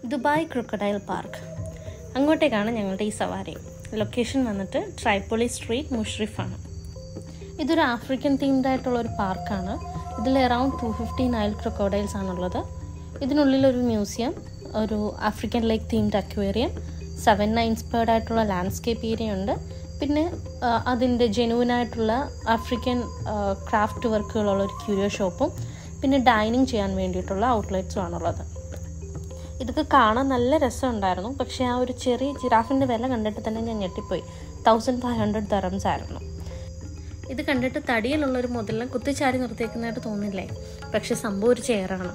Dubai crocodile park അങ്ങോട്ടേക്കാണ് ഞങ്ങളുടെ ഈ സവാരി ലൊക്കേഷൻ വന്നിട്ട് ട്രൈപ്പൊളി സ്ട്രീറ്റ് മുഷ്രിഫാണ് ഇതൊരു ആഫ്രിക്കൻ തീംഡ് ആയിട്ടുള്ള ഒരു പാർക്കാണ് ഇതിൽ around two fifty Nile crocodiles ആണുള്ളത് ഇതിനുള്ളിൽ ഒരു മ്യൂസിയം ഒരു African lake themed aquarium savannah inspired ആയിട്ടുള്ള ലാൻഡ്സ്കേപ്പ് ഏരിയ ഉണ്ട് പിന്നെ ആ, അതിൻ്റെ ജെനുവിൻ ആയിട്ടുള്ള ആഫ്രിക്കൻ ക്രാഫ്റ്റ് വർക്കുകളുള്ള ഒരു ക്യൂരിയോ ഷോപ്പും പിന്നെ ഡൈനിങ് ചെയ്യാൻ വേണ്ടിയിട്ടുള്ള ഔട്ട്ലെറ്റ്സും ആണുള്ളത് ഇതൊക്കെ കാണാൻ നല്ല രസമുണ്ടായിരുന്നു പക്ഷേ ആ ഒരു ചെറിയ ജിറാഫിൻ്റെ വില കണ്ടിട്ട് തന്നെ ഞാൻ ഞെട്ടിപ്പോയി തൗസൻഡ് ഫൈവ് ഹൺഡ്രഡ് ദറംസ് ആയിരുന്നു ഇത് കണ്ടിട്ട് തടിയിലുള്ള ഒരു മുതലിനെ കുത്തിച്ചാരി നിർത്തിയേക്കുന്നതായിട്ട് തോന്നില്ലേ പക്ഷെ സംഭവം ഒരു ചെയറാണ്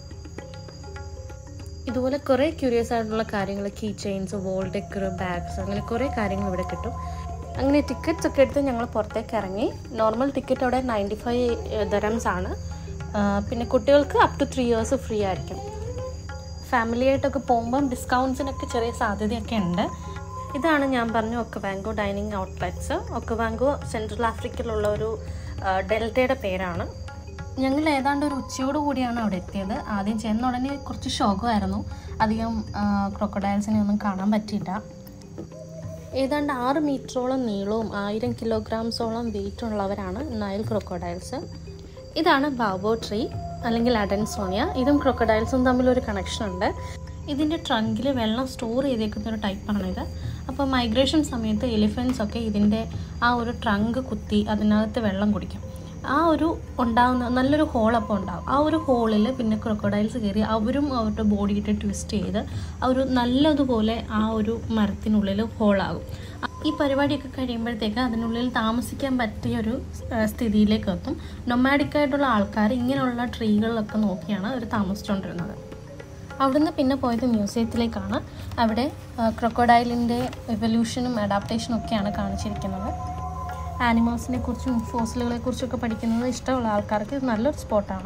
ഇതുപോലെ കുറേ ക്യൂരിയസ് ആയിട്ടുള്ള കാര്യങ്ങൾ key chains wall decor bags അങ്ങനെ കുറേ കാര്യങ്ങൾ ഇവിടെ കിട്ടും അങ്ങനെ ടിക്കറ്റ്സ് ഒക്കെ എടുത്ത് ഞങ്ങൾ പുറത്തേക്ക് ഇറങ്ങി നോർമൽ ടിക്കറ്റ് അവിടെ നയൻറ്റി ഫൈവ് ദറംസ് ആണ് ആ, പിന്നെ കുട്ടികൾക്ക് up to three years free ആയിരിക്കും ഫാമിലി ആയിട്ടൊക്കെ പോകുമ്പം ഡിസ്കൗണ്ട്സിനൊക്കെ ചെറിയ സാധ്യതയൊക്കെ ഉണ്ട് ഇതാണ് ഞാൻ പറഞ്ഞ Okavango dining outlets Okavango central ആഫ്രിക്കയിലുള്ള ഒരു ആ, ഡെൽറ്റയുടെ പേരാണ് ഞങ്ങൾ ഏതാണ്ട് ഒരു ഉച്ചയോട് കൂടിയാണ് അവിടെ എത്തിയത് ആദ്യം ചെന്ന ഉടനെ കുറച്ച് ശോകമായിരുന്നു അധികം ക്രൊക്കഡൈൽസിനെ ഒന്നും കാണാൻ പറ്റിയില്ല ഏതാണ്ട് ആറ് മീറ്ററോളം നീളവും ആയിരം കിലോഗ്രാംസോളം വെയിറ്റ് ഉള്ളവരാണ് നൈൽ ക്രൊക്കോഡൈൽസ് ഇതാണ് ബാബോ ട്രീ അല്ലെങ്കിൽ അഡൻസോണിയ ഇതും ക്രൊക്കഡൈൽസും തമ്മിലൊരു കണക്ഷൻ ഉണ്ട് ഇതിൻ്റെ ട്രങ്കിൽ വെള്ളം സ്റ്റോർ ചെയ്തേക്കുന്ന ഒരു ടൈപ്പാണിത് അപ്പോൾ മൈഗ്രേഷൻ സമയത്ത് എലിഫൻസ് ഒക്കെ ഇതിൻ്റെ ആ ഒരു ട്രങ്ക് കുത്തി അതിനകത്ത് വെള്ളം കുടിക്കും ആ ഒരു ഉണ്ടാകുന്ന നല്ലൊരു ഹോൾ അപ്പോൾ ഉണ്ടാവും ആ ഒരു ഹോളിൽ പിന്നെ ക്രൊക്കഡൈൽസ് കയറി അവരും അവരുടെ ബോഡിയിട്ട് ട്വിസ്റ്റ് ചെയ്ത് ആ ഒരു നല്ലതുപോലെ ആ ഒരു മരത്തിനുള്ളിൽ ഹോളാകും ഈ പരിപാടിയൊക്കെ കഴിയുമ്പോഴത്തേക്ക് അതിനുള്ളിൽ താമസിക്കാൻ പറ്റിയ ഒരു ആ, സ്ഥിതിയിലേക്ക് എത്തും നൊമാഡിക് ആയിട്ടുള്ള ആൾക്കാർ ഇങ്ങനെയുള്ള ട്രീകളിലൊക്കെ നോക്കിയാണ് അവർ താമസിച്ചുകൊണ്ടിരുന്നത് അവിടുന്ന് പിന്നെ പോയത് മ്യൂസിയത്തിലേക്കാണ് അവിടെ ക്രൊക്കോഡൈലിൻ്റെ എവല്യൂഷനും അഡാപ്റ്റേഷനും ഒക്കെയാണ് കാണിച്ചിരിക്കുന്നത് ആനിമൽസിനെ കുറിച്ചും ഫോസിലുകളെ കുറിച്ചൊക്കെ പഠിക്കുന്നത് ഇഷ്ടമുള്ള ആൾക്കാർക്ക് ഇത് നല്ലൊരു സ്പോട്ടാണ്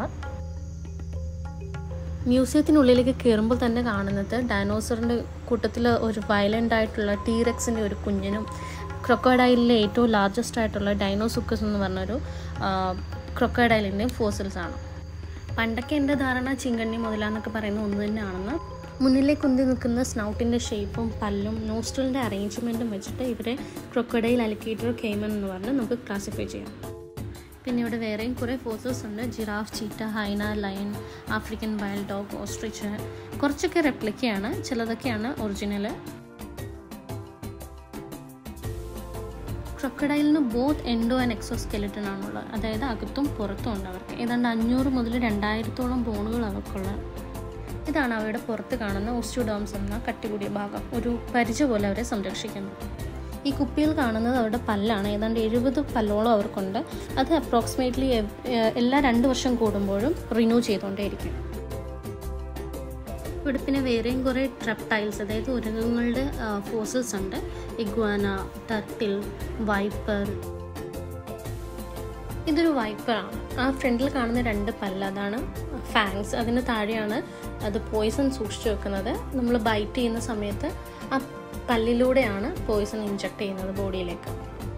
മ്യൂസിയത്തിനുള്ളിലേക്ക് കയറുമ്പോൾ തന്നെ കാണുന്നത് ഡൈനോസറിൻ്റെ കൂട്ടത്തിൽ ഒരു വയലൻ്റ് ആയിട്ടുള്ള ടീറെക്സിൻ്റെ ഒരു കുഞ്ഞിനും ക്രൊക്കോഡൈലിലെ ഏറ്റവും ലാർജസ്റ്റ് ആയിട്ടുള്ള ഡൈനോസുക്കസ് എന്ന് പറഞ്ഞൊരു ക്രൊക്കോഡൈലിൻ്റെയും ഫോസിൽസ് ആണ് പണ്ടൊക്കെ എൻ്റെ ധാരണ ചിങ്കണ്ണി മുതലാന്നൊക്കെ പറയുന്ന ഒന്ന് തന്നെയാണെന്ന് മുന്നിലേക്ക് ഉന്തി നിൽക്കുന്ന സ്നൗട്ടിൻ്റെ ഷേപ്പും പല്ലും നോസ്ട്രലിൻ്റെ അറേഞ്ച്മെൻറ്റും വെച്ചിട്ട് ഇവരെ ക്രൊക്കഡൈൽ അലിക്കേറ്റർ കെയ്മൻ എന്ന് പറഞ്ഞ് നമുക്ക് ക്ലാസിഫൈ ചെയ്യാം പിന്നെ ഇവിടെ വേറെയും കുറേ ഫോസൽസ് ഉണ്ട് giraffe cheetah hyena lion African wild dog ostrich കുറച്ചൊക്കെ റെപ്ലിക്കയാണ് ചിലതൊക്കെയാണ് ഒറിജിനൽ ക്രൊക്കഡൈലിന് both endo and exoskeleton ആണുള്ളത് അതായത് അകത്തും പുറത്തും ഉണ്ട് അവർക്ക് ഏതാണ്ട് അഞ്ഞൂറ് മുതൽ രണ്ടായിരത്തോളം ബോണുകൾ അവർക്കുള്ള ഇതാണ് അവയുടെ പുറത്ത് കാണുന്ന ഓസ്റ്റുഡോംസ് എന്ന കട്ടികൂടിയ ഭാഗം ഒരു പരിച പോലെ അവരെ സംരക്ഷിക്കുന്നു ഈ കുപ്പിയിൽ കാണുന്നത് അവരുടെ പല്ലാണ് ഏതാണ്ട് എഴുപത് പല്ലോളം അവർക്കുണ്ട് അത് അപ്രോക്സിമേറ്റ്ലി എല്ലാ രണ്ട് വർഷം കൂടുമ്പോഴും റിന്യൂ ചെയ്തുകൊണ്ടേയിരിക്കും ഇവിടെ പിന്നെ വേറെയും കുറേ ട്രപ്റ്റൈൽസ് അതായത് ഉരകങ്ങളുടെ ഫോസൽസ് ഉണ്ട് ഇഗ്വാന ടർട്ടിൽ വൈപ്പർ ഇതൊരു വൈപ്പറാണ് ആ ഫ്രണ്ടിൽ കാണുന്ന രണ്ട് പല്ല് അതാണ് ഫാങ്സ് അതിന് താഴെയാണ് അത് പോയിസൺ സൂക്ഷിച്ചു വെക്കുന്നത് നമ്മൾ ബൈറ്റ് ചെയ്യുന്ന സമയത്ത് ആ പല്ലിലൂടെയാണ് പോയിസൺ ഇഞ്ചക്ട് ചെയ്യുന്നത് ബോഡിയിലേക്ക്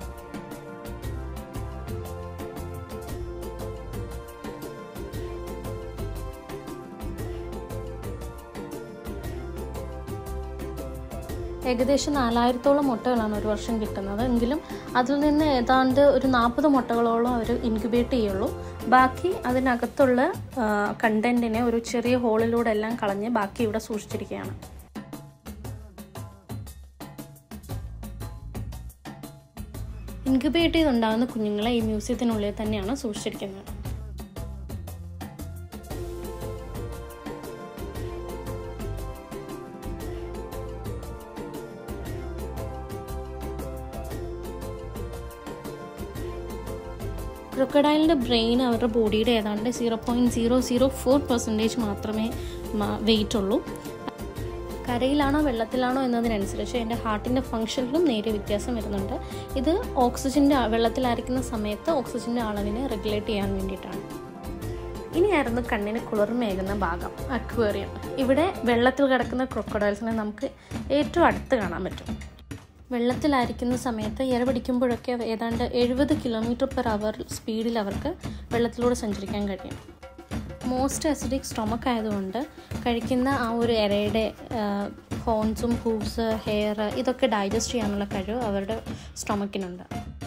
ഏകദേശം നാലായിരത്തോളം മുട്ടകളാണ് ഒരു വർഷം കിട്ടുന്നത് എങ്കിലും അതിൽ നിന്ന് ഏതാണ്ട് ഒരു നാൽപ്പത് മുട്ടകളോളം അവർ ഇൻക്യുബേറ്റ് ചെയ്യുള്ളൂ ബാക്കി അതിനകത്തുള്ള കണ്ടൻറ്റിനെ ഒരു ചെറിയ ഹോളിലൂടെ എല്ലാം കളഞ്ഞ് ബാക്കി ഇവിടെ സൂക്ഷിച്ചിരിക്കുകയാണ് ഇൻക്യുബേറ്റ് ചെയ്തുണ്ടാകുന്ന കുഞ്ഞുങ്ങളെ ഈ മ്യൂസിയത്തിനുള്ളിൽ തന്നെയാണ് സൂക്ഷിച്ചിരിക്കുന്നത് ക്രൊക്കഡൈലിൻ്റെ ബ്രെയിൻ അവരുടെ ബോഡിയുടെ ഏതാണ്ട് zero point zero zero four percentage മാത്രമേ വെയിറ്റ് ഉള്ളൂ കരയിലാണോ വെള്ളത്തിലാണോ എന്നതിനനുസരിച്ച് എൻ്റെ ഹാർട്ടിൻ്റെ ഫങ്ഷനിലും നേരിയ വ്യത്യാസം വരുന്നുണ്ട് ഇത് ഓക്സിജൻ്റെ വെള്ളത്തിലായിരിക്കുന്ന സമയത്ത് ഓക്സിജൻ്റെ അളവിനെ റെഗുലേറ്റ് ചെയ്യാൻ വേണ്ടിയിട്ടാണ് ഇനിയായിരുന്നു കണ്ണിന് കുളിർമയേകുന്ന ഭാഗം അക്വേറിയം ഇവിടെ വെള്ളത്തിൽ കിടക്കുന്ന ക്രൊക്കഡൈൽസിനെ നമുക്ക് ഏറ്റവും അടുത്ത് കാണാൻ പറ്റും വെള്ളത്തിലായിരിക്കുന്ന സമയത്ത് ഇര പിടിക്കുമ്പോഴൊക്കെ ഏതാണ്ട് എഴുപത് കിലോമീറ്റർ പെർ അവർ സ്പീഡിൽ അവർക്ക് വെള്ളത്തിലൂടെ സഞ്ചരിക്കാൻ കഴിയും മോസ്റ്റ് അസിഡിക് സ്റ്റൊമക്ക് ആയതുകൊണ്ട് കഴിക്കുന്ന ആ ഒരു ഇരയുടെ ഹോൺസും ഹൂവ്സ് ഹെയർ ഇതൊക്കെ ഡൈജസ്റ്റ് ചെയ്യാനുള്ള കഴിവ് അവരുടെ സ്റ്റൊമക്കിനുണ്ട്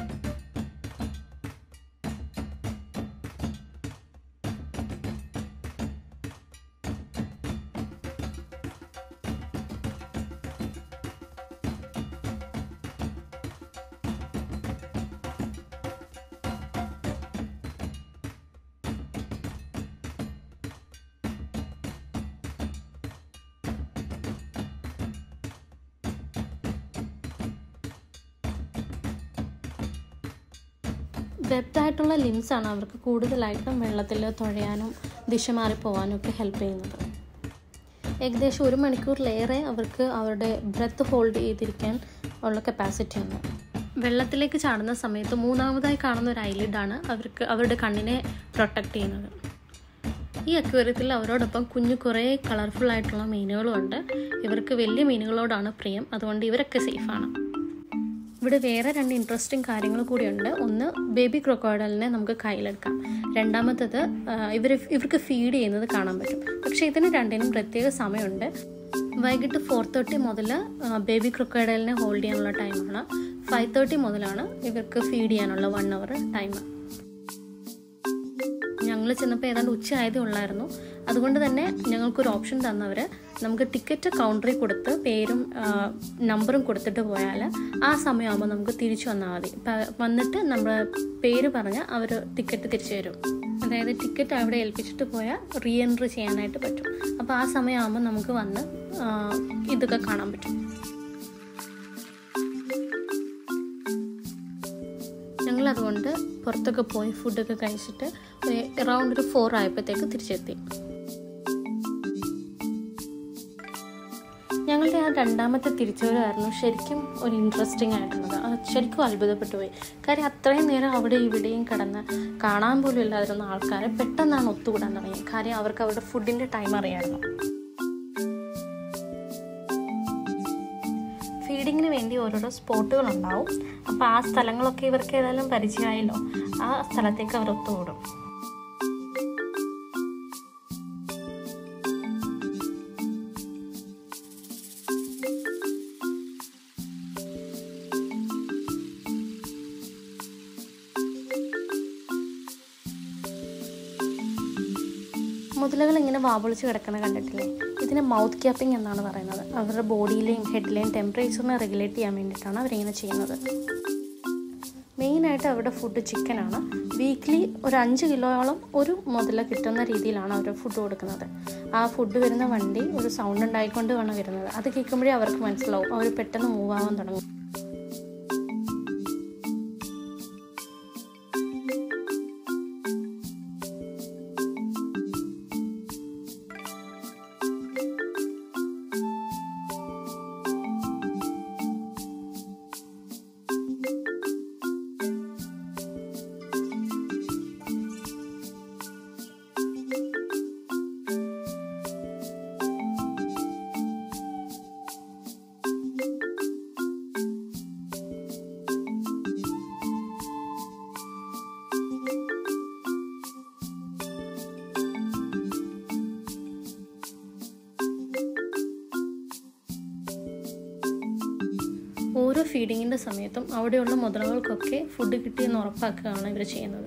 വെബ്ഡായിട്ടുള്ള ലിംസാണ് അവർക്ക് കൂടുതലായിട്ടും വെള്ളത്തിൽ തുഴയാനും ദിശ മാറി പോകാനും ഒക്കെ ഹെൽപ്പ് ചെയ്യുന്നത് ഏകദേശം ഒരു മണിക്കൂറിലേറെ അവർക്ക് അവരുടെ ബ്രെത്ത് ഹോൾഡ് ചെയ്തിരിക്കാൻ ഉള്ള കപ്പാസിറ്റി ഉണ്ട് വെള്ളത്തിലേക്ക് ചാടുന്ന സമയത്ത് മൂന്നാമതായി കാണുന്ന ഒരു ഐലിഡാണ് അവർക്ക് അവരുടെ കണ്ണിനെ പ്രൊട്ടക്റ്റ് ചെയ്യുന്നത് ഈ അക്വേറിയത്തിൽ അവരോടൊപ്പം കുഞ്ഞു കുറേ കളർഫുൾ ആയിട്ടുള്ള മീനുകളും ഉണ്ട് ഇവർക്ക് വലിയ മീനുകളോടാണ് പ്രിയം അതുകൊണ്ട് ഇവരൊക്കെ സേഫാണ് ഇവിടെ വേറെ രണ്ട് ഇൻട്രസ്റ്റിംഗ് കാര്യങ്ങൾ കൂടിയുണ്ട് ഒന്ന് ബേബി ക്രൊക്കോഡലിനെ നമുക്ക് കയ്യിലെടുക്കാം രണ്ടാമത്തത് ഇവർ ഇവർക്ക് ഫീഡ് ചെയ്യുന്നത് കാണാൻ പറ്റും പക്ഷേ ഇതിന് രണ്ടിനും പ്രത്യേക സമയമുണ്ട് വൈകിട്ട് ഫോർ തേർട്ടി മുതൽ ബേബി ക്രൊക്കോഡലിനെ ഹോൾഡ് ചെയ്യാനുള്ള ടൈമാണ് ഫൈവ് തേർട്ടി മുതലാണ് ഇവർക്ക് ഫീഡ് ചെയ്യാനുള്ള വൺ അവർ ടൈം ഞങ്ങൾ ചെന്നപ്പോൾ ഏതാണ്ട് ഉച്ച ആയതേ ഉള്ളായിരുന്നു അതുകൊണ്ട് തന്നെ ഞങ്ങൾക്കൊരു ഓപ്ഷൻ തന്നവർ നമുക്ക് ടിക്കറ്റ് കൗണ്ടറിൽ കൊടുത്ത് പേരും നമ്പറും കൊടുത്തിട്ട് പോയാൽ ആ സമയമാകുമ്പോൾ നമുക്ക് തിരിച്ചു വന്നാൽ മതി വന്നിട്ട് നമ്മൾ പേര് പറഞ്ഞാൽ അവർ ടിക്കറ്റ് തിരിച്ചു തരും അതായത് ടിക്കറ്റ് അവിടെ ഏൽപ്പിച്ചിട്ട് പോയാൽ റീ എൻട്രി ചെയ്യാനായിട്ട് പറ്റും അപ്പോൾ ആ സമയമാകുമ്പോൾ നമുക്ക് വന്ന് ഇതൊക്കെ കാണാൻ പറ്റും ഞങ്ങൾ അതുകൊണ്ട് പുറത്തൊക്കെ പോയി ഫുഡൊക്കെ കഴിച്ചിട്ട് അറൗണ്ട് ഒരു ഫോർ ആയപ്പോഴത്തേക്ക് തിരിച്ചെത്തി ഞങ്ങളുടെ ആ രണ്ടാമത്തെ തിരിച്ചുവരവായിരുന്നു ശരിക്കും ഒരു ഇൻട്രസ്റ്റിംഗ് ആയിട്ടുള്ളത് അത് ശരിക്കും അത്ഭുതപ്പെട്ടു പോയി കാര്യം അത്രയും നേരം അവിടെ ഇവിടെയും കിടന്ന് കാണാൻ പോലും ഇല്ലാതിരുന്ന ആൾക്കാരെ പെട്ടെന്നാണ് ഒത്തുകൂടാൻ തുടങ്ങിയത് കാര്യം അവർക്ക് അവരുടെ ഫുഡിൻ്റെ ടൈം അറിയാമായിരുന്നു ഫീഡിങ്ങിന് വേണ്ടി ഓരോരോ സ്പോട്ടുകൾ ഉണ്ടാവും അപ്പോൾ ആ സ്ഥലങ്ങളൊക്കെ ഇവർക്ക് ഏതായാലും പരിചയമായല്ലോ ആ സ്ഥലത്തേക്ക് അവർ ഒത്തുകൂടും മുതലകൾ ഇങ്ങനെ വാപൊളിച്ച് കിടക്കുന്ന കണ്ടിട്ടില്ലേ ഇതിന് മൗത്ത് ക്യാപ്പിംഗ് എന്നാണ് പറയുന്നത് അവരുടെ ബോഡിയിലെയും ഹെഡിലെയും ടെമ്പറേച്ചറിനെ റെഗുലേറ്റ് ചെയ്യാൻ വേണ്ടിയിട്ടാണ് അവരിങ്ങനെ ചെയ്യുന്നത് മെയിനായിട്ട് അവരുടെ ഫുഡ് ചിക്കനാണ് വീക്ക്ലി ഒരു അഞ്ച് കിലോയോളം ഒരു മുതല കിട്ടുന്ന രീതിയിലാണ് അവർ ഫുഡ് കൊടുക്കുന്നത് ആ ഫുഡ് വരുന്ന വണ്ടി ഒരു സൗണ്ട് ഉണ്ടായിക്കൊണ്ട് വേണം വരുന്നത് അത് കേൾക്കുമ്പോഴേ അവർക്ക് മനസ്സിലാവും അവർ പെട്ടെന്ന് മൂവ് ആവാൻ തുടങ്ങും ഓരോ ഫീഡിങ്ങിൻ്റെ സമയത്തും അവിടെയുള്ള മുതലകൾക്കൊക്കെ ഫുഡ് കിട്ടിയെന്ന് ഉറപ്പാക്കുകയാണ് ഇവർ ചെയ്യുന്നത്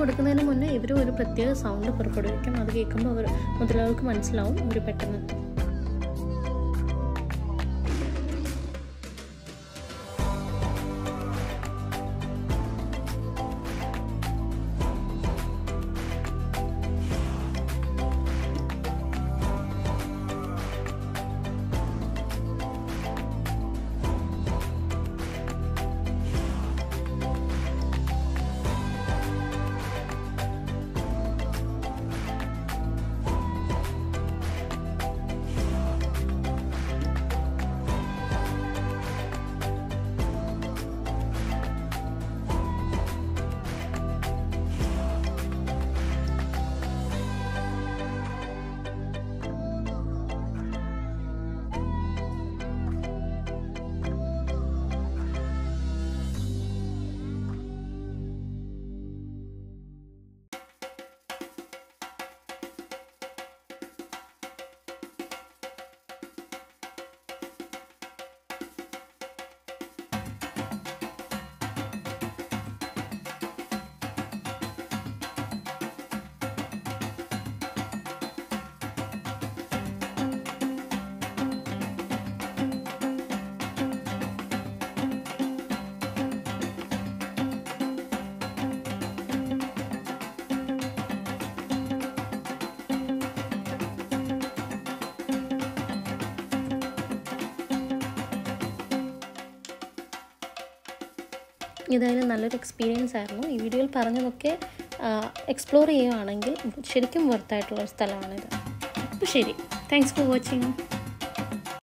കൊടുക്കുന്നതിന് മുന്നേ ഇവർ ഒരു പ്രത്യേക സൗണ്ട് പുറപ്പെടുവിക്കും അത് കേൾക്കുമ്പോൾ അവർ മുതലാളികൾക്ക് മനസ്സിലാവും അവർ പെട്ടെന്ന് ഇതായാലും നല്ലൊരു എക്സ്പീരിയൻസ് ആയിരുന്നു ഈ വീഡിയോയിൽ പറഞ്ഞതൊക്കെ എക്സ്പ്ലോർ ചെയ്യുകയാണെങ്കിൽ ശരിക്കും വർത്തായിട്ടുള്ള ഒരു സ്ഥലമാണിത് അപ്പോൾ ശരി താങ്ക്സ് ഫോർ വാച്ചിങ്